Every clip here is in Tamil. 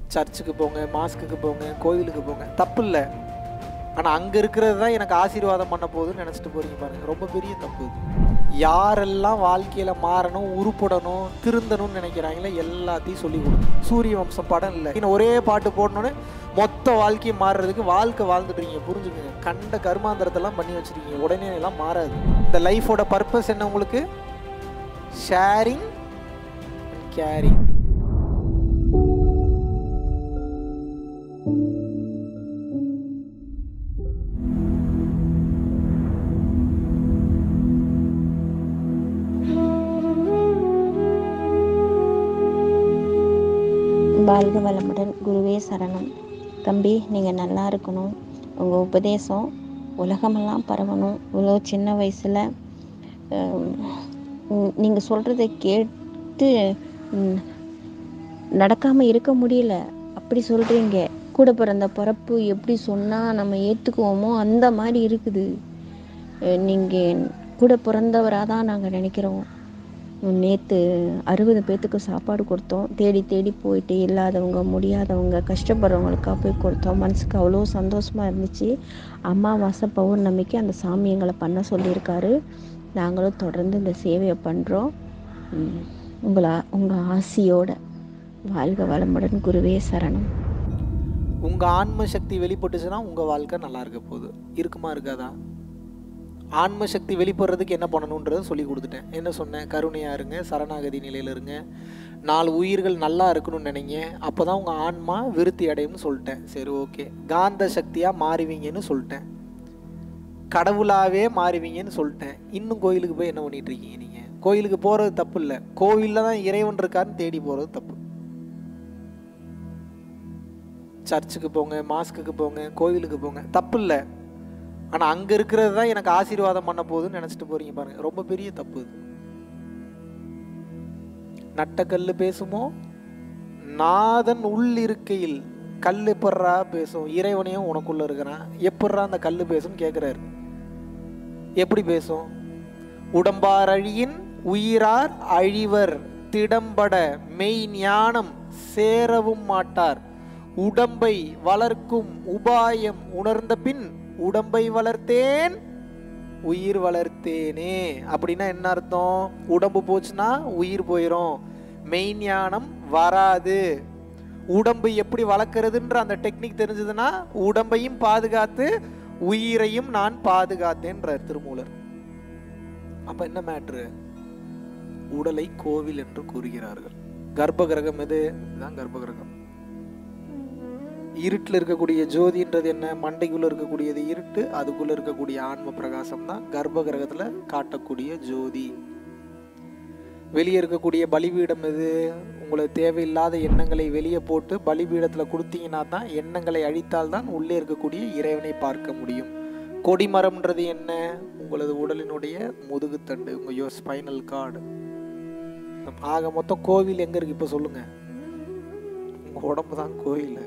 சர்ச்சுக்கு போங்க மாஸ்க்குக்கு போங்க கோயிலுக்கு போங்க தப்பு இல்லை ஆனால் அங்கே இருக்கிறது தான் எனக்கு ஆசீர்வாதம் பண்ண போகுதுன்னு நினச்சிட்டு போறீங்க பாருங்க ரொம்ப பெரிய தப்பு இது யாரெல்லாம் வாழ்க்கையில் மாறணும் உருப்படணும் திருந்தணும்னு நினைக்கிறாங்களோ எல்லாத்தையும் சொல்லி கொடுங்க சூரிய வம்சம் படம் இல்லை இன்னும் ஒரே பாட்டு போடணுன்னு மொத்த வாழ்க்கையை மாறுறதுக்கு வாழ்க்கை வாழ்ந்துடுறீங்க புரிஞ்சுக்கங்க கண்ட கருமாந்திரத்தெல்லாம் பண்ணி வச்சிருக்கீங்க உடனே எல்லாம் மாறாது இந்த லைஃபோட பர்பஸ் என்ன உங்களுக்கு ஷேரிங் கேரிங் வாழ்க வளமுடன் குருவே சரணம் தம்பி நீங்கள் நல்லா இருக்கணும் உங்கள் உபதேசம் உலகமெல்லாம் பரவணும் இவ்வளோ சின்ன வயசில் நீங்கள் சொல்கிறத கேட்டு ம், நடக்காம இருக்க முடியல அப்படி சொல்கிறீங்க கூட பிறந்த பிறப்பு எப்படி சொன்னால் நம்ம ஏற்றுக்குவோமோ அந்த மாதிரி இருக்குது நீங்கள் கூட பிறந்தவராக தான் நாங்கள் நினைக்கிறோம் நேற்று அறுபது பேர்த்துக்கு சாப்பாடு கொடுத்தோம் தேடி தேடி போயிட்டு இல்லாதவங்க முடியாதவங்க கஷ்டப்படுறவங்களுக்கா போய் கொடுத்தோம் மனசுக்கு அவ்வளோ சந்தோஷமாக இருந்துச்சு அமாவாசை பௌர்ணமிக்கு அந்த சாமி எங்களை பண்ண சொல்லியிருக்காரு நாங்களும் தொடர்ந்து இந்த சேவையை பண்ணுறோம் உங்களை உங்கள் ஆசியோட வாழ்க வளமுடன் குருவே சரணம் உங்கள் ஆன்ம சக்தி வெளிப்பட்டுச்சுன்னா உங்கள் வாழ்க்கை நல்லா இருக்க போகுது இருக்குமா இருக்காதா ஆன்ம சக்தி வெளிப்படுறதுக்கு என்ன பண்ணணுன்றதை சொல்லி கொடுத்துட்டேன் என்ன சொன்னேன் கருணையாக இருங்க சரணாகதி நிலையில் இருங்க நாலு உயிர்கள் நல்லா இருக்கணும்னு நினைங்க அப்போ தான் உங்கள் ஆன்மா விருத்தி அடையும்னு சொல்லிட்டேன் சரி ஓகே காந்த சக்தியாக மாறுவீங்கன்னு சொல்லிட்டேன் கடவுளாகவே மாறுவீங்கன்னு சொல்லிட்டேன் இன்னும் கோயிலுக்கு போய் என்ன பண்ணிட்டு இருக்கீங்க நீங்கள் கோயிலுக்கு போகிறது தப்பு இல்லை கோவிலில் தான் இறைவன் இருக்காருன்னு தேடி போகிறது தப்பு சர்ச்சுக்கு போங்க மாஸ்க்குக்கு போங்க கோயிலுக்கு போங்க தப்பு இல்லை ஆனால் அங்கே இருக்கிறது தான் எனக்கு ஆசீர்வாதம் பண்ண போகுதுன்னு நினச்சிட்டு போறீங்க பாருங்க ரொம்ப பெரிய தப்பு இது நட்ட கல்லு பேசுமோ நாதன் உள் இருக்கையில் கல் எப்பட்றா பேசும் இறைவனையும் உனக்குள்ள இருக்கிறான் எப்பட்றா அந்த கல்லு பேசும் கேட்குறாரு எப்படி பேசும் உடம்பார் அழியின் உயிரார் அழிவர் திடம்பட மெய் ஞானம் சேரவும் மாட்டார் உடம்பை வளர்க்கும் உபாயம் உணர்ந்த பின் உடம்பை வளர்த்தேன் உயிர் வளர்த்தேனே அப்படின்னா என்ன அர்த்தம் உடம்பு போச்சுன்னா உயிர் போயிடும் மெய்ஞானம் வராது உடம்பு எப்படி வளர்க்கறதுன்ற அந்த டெக்னிக் தெரிஞ்சதுன்னா உடம்பையும் பாதுகாத்து உயிரையும் நான் பாதுகாத்தேன்றார் திருமூலர் அப்ப என்ன மேட்ரு உடலை கோவில் என்று கூறுகிறார்கள் கர்ப்ப கிரகம் எது இதுதான் கர்ப்ப கிரகம் இருட்டில் இருக்கக்கூடிய ஜோதின்றது என்ன மண்டைக்குள்ள இருக்கக்கூடியது இருட்டு அதுக்குள்ள இருக்கக்கூடிய ஆன்ம பிரகாசம் தான் கர்ப்ப கிரகத்துல காட்டக்கூடிய ஜோதி வெளியே இருக்கக்கூடிய பலிபீடம் எது உங்களுக்கு தேவையில்லாத எண்ணங்களை வெளியே போட்டு பலிபீடத்தில் கொடுத்தீங்கன்னா தான் எண்ணங்களை அழித்தால் தான் உள்ளே இருக்கக்கூடிய இறைவனை பார்க்க முடியும் கொடிமரம்ன்றது என்ன உங்களது உடலினுடைய முதுகுத்தண்டு உங்க யோ ஸ்பைனல் கார்டு ஆக மொத்தம் கோவில் எங்க இருக்கு இப்போ சொல்லுங்க உங்க உடம்பு தான் கோயில்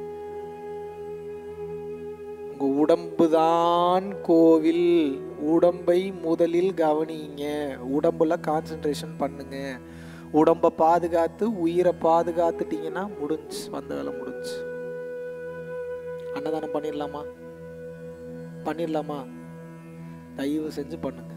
உங்க உடம்பு தான் கோவில் உடம்பை முதலில் கவனிங்க உடம்புல கான்சென்ட்ரேஷன் பண்ணுங்க உடம்பை பாதுகாத்து உயிரை பாதுகாத்துட்டீங்கன்னா முடிஞ்சு வந்த வேலை முடிஞ்சு அன்னதானம் பண்ணிடலாமா பண்ணிடலாமா தயவு செஞ்சு பண்ணுங்க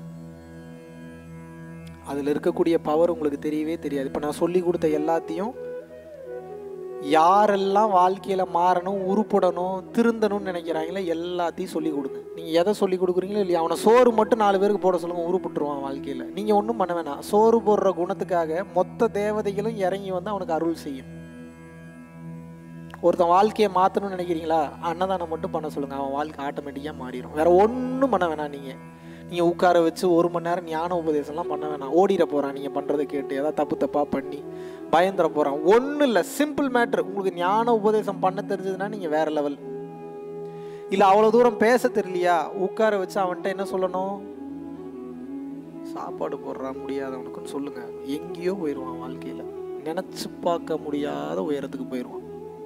அதில் இருக்கக்கூடிய பவர் உங்களுக்கு தெரியவே தெரியாது இப்போ நான் சொல்லி கொடுத்த எல்லாத்தையும் யாரெல்லாம் வாழ்க்கையில் மாறணும் உருப்படணும் திருந்தணும்னு நினைக்கிறாங்களோ எல்லாத்தையும் சொல்லி கொடுங்க நீங்கள் எதை சொல்லி கொடுக்குறீங்களோ இல்லையா அவனை சோறு மட்டும் நாலு பேருக்கு போட சொல்லுங்க உருப்பிட்டுருவான் வாழ்க்கையில் நீங்கள் ஒன்றும் பண்ண வேணாம் சோறு போடுற குணத்துக்காக மொத்த தேவதைகளும் இறங்கி வந்து அவனுக்கு அருள் செய்யும் ஒருத்தன் வாழ்க்கையை மாற்றணும்னு நினைக்கிறீங்களா அன்னதானம் மட்டும் பண்ண சொல்லுங்கள் அவன் வாழ்க்கை ஆட்டோமேட்டிக்காக மாறிடும் வேற ஒன்றும் பண்ண வேணாம் நீங்கள் நீங்கள் உட்கார வச்சு ஒரு மணி நேரம் ஞான உபதேசம்லாம் பண்ண வேணாம் ஓடிட போகிறான் நீங்கள் பண்ணுறதை கேட்டு ஏதாவது தப்பு தப்பாக பண்ணி பயந்துட போகிறான் ஒன்றும் இல்லை சிம்பிள் மேட்ரு உங்களுக்கு ஞான உபதேசம் பண்ண தெரிஞ்சதுன்னா நீங்கள் வேற லெவல் இல்லை அவ்வளோ தூரம் பேச தெரியலையா உட்கார வச்சு அவன்கிட்ட என்ன சொல்லணும் சாப்பாடு போடுறான் முடியாதவனுக்குன்னு சொல்லுங்க எங்கேயோ போயிடுவான் வாழ்க்கையில் நினச்சி பார்க்க முடியாத உயரத்துக்கு போயிடுவான்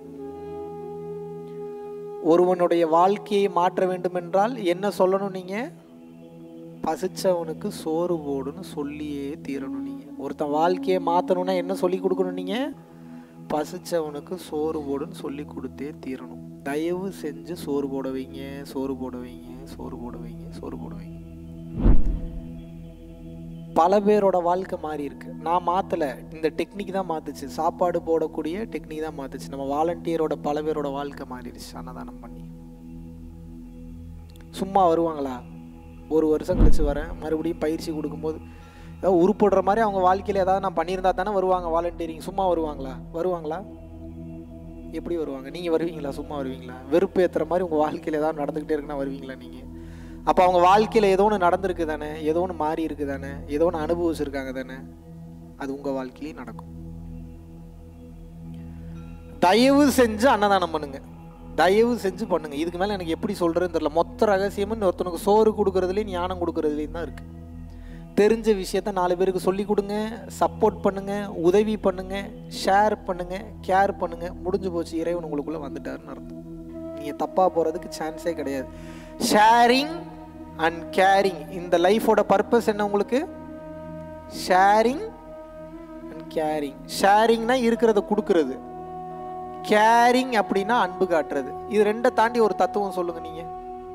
ஒருவனுடைய வாழ்க்கையை மாற்ற வேண்டும் என்றால் என்ன சொல்லணும் நீங்கள் பசிச்சவனுக்கு சோறு போடுன்னு சொல்லியே தீரணும் நீங்கள் ஒருத்தன் வாழ்க்கையை மாற்றணும்னா என்ன சொல்லி கொடுக்கணும் நீங்கள் பசிச்சவனுக்கு சோறு போடுன்னு சொல்லி கொடுத்தே தீரணும் தயவு செஞ்சு சோறு போட வைங்க சோறு போட வைங்க சோறு போட வைங்க சோறு போட வைங்க பல பேரோட வாழ்க்கை மாறி இருக்கு நான் மாத்தல இந்த டெக்னிக் தான் மாத்துச்சு சாப்பாடு போடக்கூடிய டெக்னிக் தான் மாத்துச்சு நம்ம வாலண்டியரோட பல பேரோட வாழ்க்கை மாறிடுச்சு அன்னதானம் பண்ணி சும்மா வருவாங்களா ஒரு வருஷம் கழிச்சு வரேன் மறுபடியும் பயிற்சி கொடுக்கும்போது ஏதாவது உருப்படுற மாதிரி அவங்க வாழ்க்கையில் ஏதாவது நான் பண்ணியிருந்தா தானே வருவாங்க வாலண்டியரிங் சும்மா வருவாங்களா வருவாங்களா எப்படி வருவாங்க நீங்கள் வருவீங்களா சும்மா வருவீங்களா வெறுப்பு ஏற்றுற மாதிரி உங்கள் வாழ்க்கையில் ஏதாவது நடந்துக்கிட்டே இருக்குன்னா வருவீங்களா நீங்கள் அப்போ அவங்க வாழ்க்கையில் ஏதோ ஒன்று நடந்திருக்கு தானே ஏதோ ஒன்று மாறி இருக்கு தானே ஏதோ ஒன்று அனுபவிச்சிருக்காங்க தானே அது உங்கள் வாழ்க்கையிலையும் நடக்கும் தயவு செஞ்சு அன்னதானம் பண்ணுங்க தயவு செஞ்சு பண்ணுங்க இதுக்கு மேலே எனக்கு எப்படி சொல்கிறதுன்னு தெரியல மொத்த ரகசியமும் ஒருத்தனுக்கு சோறு கொடுக்கறதுலேயும் ஞானம் கொடுக்கறதுலேயும் தான் இருக்குது தெரிஞ்ச விஷயத்த நாலு பேருக்கு சொல்லி கொடுங்க சப்போர்ட் பண்ணுங்க உதவி பண்ணுங்க ஷேர் பண்ணுங்க கேர் பண்ணுங்க முடிஞ்சு போச்சு இறைவன் உங்களுக்குள்ள வந்துட்டாருன்னு அர்த்தம் நீங்கள் தப்பாக போகிறதுக்கு சான்ஸே கிடையாது ஷேரிங் அண்ட் கேரிங் இந்த லைஃபோட பர்பஸ் என்ன உங்களுக்கு ஷேரிங் அண்ட் கேரிங் ஷேரிங்னா இருக்கிறத கொடுக்கறது கேரிங் அப்படின்னா அன்பு காட்டுறது இது ரெண்டை தாண்டி ஒரு தத்துவம் சொல்லுங்க நீங்க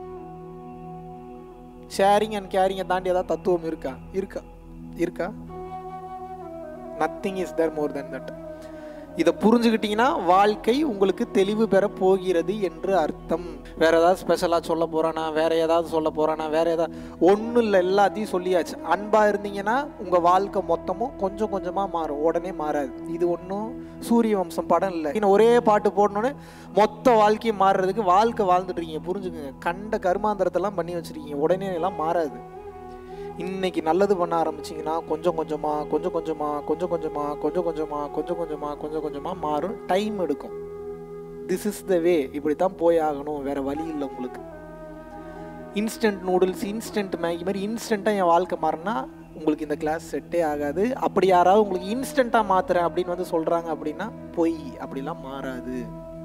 ஷேரிங் அண்ட் கேரிங்கை தாண்டி ஏதாவது தத்துவம் இருக்கா இருக்கா இருக்கா nothing is there more than that இதை புரிஞ்சுக்கிட்டீங்கன்னா வாழ்க்கை உங்களுக்கு தெளிவு பெற போகிறது என்று அர்த்தம் வேற ஏதாவது ஸ்பெஷலாக சொல்ல போறானா வேற ஏதாவது சொல்ல போறானா வேற ஏதாவது ஒன்றும் இல்லை எல்லாத்தையும் சொல்லியாச்சு அன்பா இருந்தீங்கன்னா உங்க வாழ்க்கை மொத்தமும் கொஞ்சம் கொஞ்சமா மாறும் உடனே மாறாது இது ஒன்றும் சூரிய வம்சம் படம் இல்லை இன்னும் ஒரே பாட்டு போடணுன்னு மொத்த வாழ்க்கையும் மாறுறதுக்கு வாழ்க்கை வாழ்ந்துட்டு இருக்கீங்க புரிஞ்சுக்குங்க கண்ட கருமாந்திரத்தெல்லாம் பண்ணி வச்சிருக்கீங்க உடனே எல்லாம் மாறாது இன்னைக்கு நல்லது பண்ண ஆரம்பிச்சிங்கன்னா கொஞ்சம் கொஞ்சமாக கொஞ்சம் கொஞ்சமாக கொஞ்சம் கொஞ்சமாக கொஞ்சம் கொஞ்சமாக கொஞ்சம் கொஞ்சமாக கொஞ்சம் கொஞ்சமாக மாறும் டைம் எடுக்கும் திஸ் இஸ் த வே இப்படி தான் போய் ஆகணும் வேற வழி இல்லை உங்களுக்கு இன்ஸ்டன்ட் நூடுல்ஸ் இன்ஸ்டன்ட் மேகி மாதிரி இன்ஸ்டண்ட்டாக என் வாழ்க்கை மாறினா உங்களுக்கு இந்த கிளாஸ் செட்டே ஆகாது அப்படி யாராவது உங்களுக்கு இன்ஸ்டண்ட்டாக மாத்துறேன் அப்படின்னு வந்து சொல்கிறாங்க அப்படின்னா பொய் அப்படிலாம் மாறாது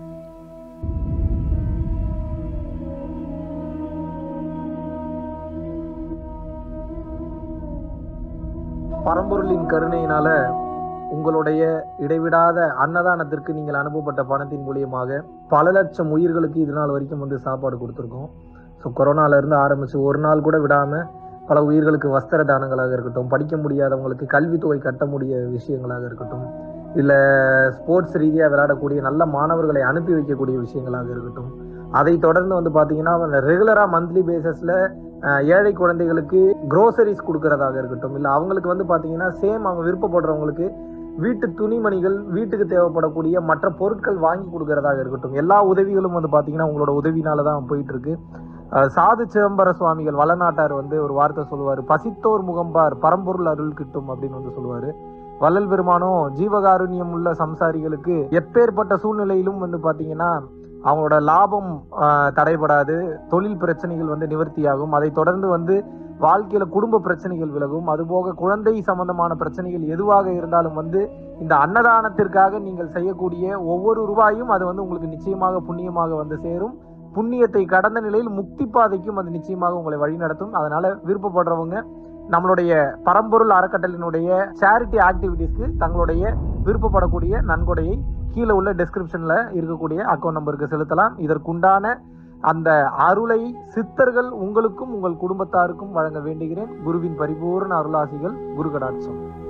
பரம்பொருளின் கருணையினால உங்களுடைய இடைவிடாத அன்னதானத்திற்கு நீங்கள் அனுப்பப்பட்ட பணத்தின் மூலியமாக பல லட்சம் உயிர்களுக்கு இது நாள் வரைக்கும் வந்து சாப்பாடு கொடுத்துருக்கோம் ஸோ கொரோனால இருந்து ஆரம்பிச்சு ஒரு நாள் கூட விடாம பல உயிர்களுக்கு வஸ்திர தானங்களாக இருக்கட்டும் படிக்க முடியாதவங்களுக்கு கல்வித்தொகை கட்ட முடிய விஷயங்களாக இருக்கட்டும் இல்லை ஸ்போர்ட்ஸ் ரீதியாக விளையாடக்கூடிய நல்ல மாணவர்களை அனுப்பி வைக்கக்கூடிய விஷயங்களாக இருக்கட்டும் அதை தொடர்ந்து வந்து பார்த்தீங்கன்னா ரெகுலராக மந்த்லி பேசிஸில் ஏழை குழந்தைகளுக்கு க்ரோசரிஸ் கொடுக்கறதாக இருக்கட்டும் இல்லை அவங்களுக்கு வந்து பார்த்தீங்கன்னா சேம் அவங்க விருப்பப்படுறவங்களுக்கு வீட்டு துணிமணிகள் வீட்டுக்கு தேவைப்படக்கூடிய மற்ற பொருட்கள் வாங்கி கொடுக்கறதாக இருக்கட்டும் எல்லா உதவிகளும் வந்து பார்த்தீங்கன்னா உங்களோட உதவினால தான் போயிட்டு இருக்கு அஹ் சாது சிதம்பர சுவாமிகள் வளநாட்டார் வந்து ஒரு வார்த்தை சொல்லுவார் பசித்தோர் முகம்பார் பரம்பொருள் அருள் கிட்டும் அப்படின்னு வந்து சொல்லுவாரு வள்ளல் பெருமானும் ஜீவகாருண்யம் உள்ள சம்சாரிகளுக்கு எப்பேற்பட்ட சூழ்நிலையிலும் வந்து பாத்தீங்கன்னா அவங்களோட லாபம் ஆஹ், தடைபடாது தொழில் பிரச்சனைகள் வந்து நிவர்த்தியாகும் அதை தொடர்ந்து வந்து வாழ்க்கையில குடும்ப பிரச்சனைகள் விலகும் அதுபோக குழந்தை சம்பந்தமான பிரச்சனைகள் எதுவாக இருந்தாலும் வந்து இந்த அன்னதானத்திற்காக நீங்கள் செய்யக்கூடிய ஒவ்வொரு ரூபாயும் அது வந்து உங்களுக்கு நிச்சயமாக புண்ணியமாக வந்து சேரும் புண்ணியத்தை கடந்த நிலையில் முக்தி பாதைக்கும் அது நிச்சயமாக உங்களை வழிநடத்தும் அதனால விருப்பப்படுறவங்க நம்மளுடைய பரம்பொருள் அறக்கட்டளினுடைய சேரிட்டி ஆக்டிவிட்டீஸ்க்கு தங்களுடைய விருப்பப்படக்கூடிய நன்கொடையை கீழே உள்ள டெஸ்கிரிப்ஷன்ல இருக்கக்கூடிய அக்கௌண்ட் நம்பருக்கு செலுத்தலாம் இதற்குண்டான அந்த அருளை சித்தர்கள் உங்களுக்கும் உங்கள் குடும்பத்தாருக்கும் வழங்க வேண்டுகிறேன் குருவின் பரிபூர்ண அருளாசிகள் குரு கடாட்சம்